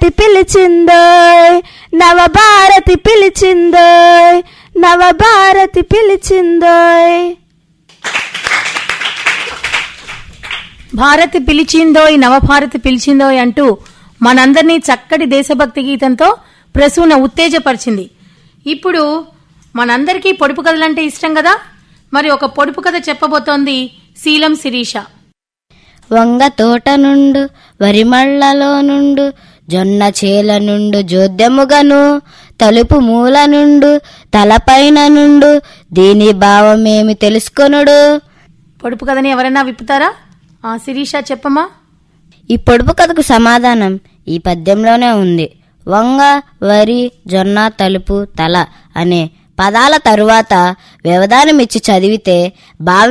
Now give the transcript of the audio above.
పిలిచిందోయ్ నవభారతి పిలిచిందోయ్ నవభారతి పిలిచిందోయ్ భారత్ పిలిచిందోయ్ నవభారత్ పిలిచిందోయ్ అంటూ మనందరినీ చక్కటి దేశభక్తి గీతంతో ప్రసూన ఉత్తేజపరిచింది ఇప్పుడు మనందరికీ పొడుపు కథలంటే ఇష్టం కదా మరి ఒక పొడుపు కథ చెప్పబోతోంది శీలం శిరీష వంగ తోట నుండు వరిమళ్ళలో నుండు జొన్న చేల నుండు జోద్యముగను తలుపు మూల నుండు తలపైన నుండు దీని భావమేమి తెలుసుకొనుడు పొడుపు కథని ఎవరైనా విప్పుతారా ఆ శిరీష చెప్పమా ఈ పొడుపు కథకు సమాధానం ఈ పద్యంలోనే ఉంది వంగ వరి జొన్న తలుపు తల అనే పదాల తరువాత వ్యవధానమిచ్చి చదివితే భావం